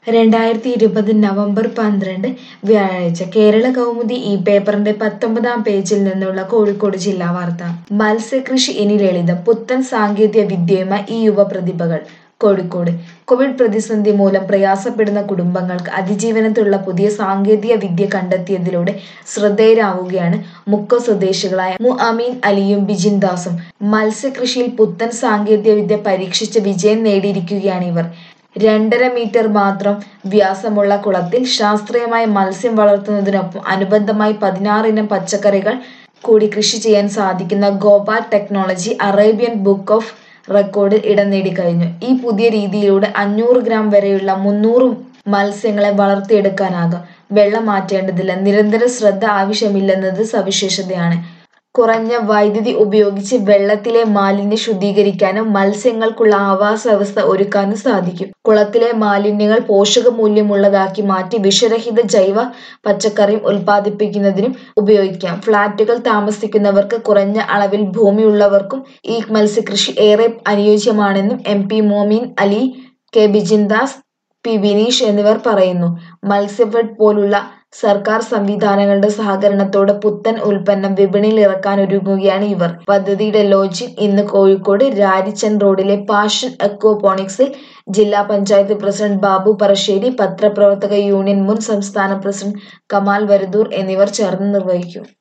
രണ്ടായിരത്തി ഇരുപത് നവംബർ പന്ത്രണ്ട് വ്യാഴാഴ്ച കേരള കൗമുദി ഈ പേപ്പറിന്റെ പത്തൊമ്പതാം പേജിൽ നിന്നുള്ള കോഴിക്കോട് ജില്ലാ വാർത്ത മത്സ്യകൃഷി ഇനി ലളിതം പുത്തൻ സാങ്കേതിക വിദ്യയുമായി ഈ യുവപ്രതിഭകൾ കോഴിക്കോട് കോവിഡ് പ്രതിസന്ധി മൂലം പ്രയാസപ്പെടുന്ന കുടുംബങ്ങൾക്ക് അതിജീവനത്തിനുള്ള പുതിയ സാങ്കേതിക വിദ്യ കണ്ടെത്തിയതിലൂടെ ശ്രദ്ധേയരാവുകയാണ് മുക്ക സ്വദേശികളായ മു അമീൻ അലിയും ബിജിൻ ദാസും മത്സ്യകൃഷിയിൽ പുത്തൻ സാങ്കേതിക വിദ്യ പരീക്ഷിച്ച് വിജയം നേടിയിരിക്കുകയാണ് ഇവർ രണ്ടര മീറ്റർ മാത്രം വ്യാസമുള്ള കുളത്തിൽ ശാസ്ത്രീയമായി മത്സ്യം വളർത്തുന്നതിനൊപ്പം അനുബന്ധമായി പതിനാറിനം പച്ചക്കറികൾ കൂടി കൃഷി ചെയ്യാൻ സാധിക്കുന്ന ഗോബാ ടെക്നോളജി അറേബ്യൻ ബുക്ക് ഓഫ് റെക്കോർഡിൽ ഇടം നേടിക്കഴിഞ്ഞു ഈ പുതിയ രീതിയിലൂടെ അഞ്ഞൂറ് ഗ്രാം വരെയുള്ള മുന്നൂറ് മത്സ്യങ്ങളെ വളർത്തിയെടുക്കാനാകും വെള്ളം മാറ്റേണ്ടതില്ല നിരന്തര ശ്രദ്ധ ആവശ്യമില്ലെന്നത് സവിശേഷതയാണ് കുറഞ്ഞ വൈദ്യുതി ഉപയോഗിച്ച് വെള്ളത്തിലെ മാലിന്യം ശുദ്ധീകരിക്കാനും മത്സ്യങ്ങൾക്കുള്ള ആവാസ വ്യവസ്ഥ ഒരുക്കാനും സാധിക്കും കുളത്തിലെ മാലിന്യങ്ങൾ പോഷകമൂല്യമുള്ളതാക്കി മാറ്റി വിഷരഹിത ജൈവ പച്ചക്കറിയും ഉൽപ്പാദിപ്പിക്കുന്നതിനും ഉപയോഗിക്കാം ഫ്ളാറ്റുകൾ താമസിക്കുന്നവർക്ക് കുറഞ്ഞ അളവിൽ ഭൂമിയുള്ളവർക്കും ഈ മത്സ്യകൃഷി ഏറെ അനുയോജ്യമാണെന്നും M P Momin Ali K Bijindas P Vineesh എന്നിവർ പറയുന്നു മത്സ്യഫെഡ് പോലുള്ള സർക്കാർ സംവിധാനങ്ങളുടെ സഹകരണത്തോടെ പുത്തൻ ഉൽപ്പന്നം വിപണിയിൽ ഇറക്കാൻ ഒരുങ്ങുകയാണ് ഇവർ പദ്ധതിയുടെ ലോഞ്ചിങ് ഇന്ന് കോഴിക്കോട് രാരിച്ചൻ റോഡിലെ പാഷൻ അക്വപോണിക്സിൽ ജില്ലാ പഞ്ചായത്ത് പ്രസിഡന്റ് ബാബു പറശ്ശേരി പത്രപ്രവർത്തക യൂണിയൻ മുൻ സംസ്ഥാന പ്രസിഡന്റ് കമാൽ വരദൂർ എന്നിവർ ചേർന്ന് നിർവഹിക്കും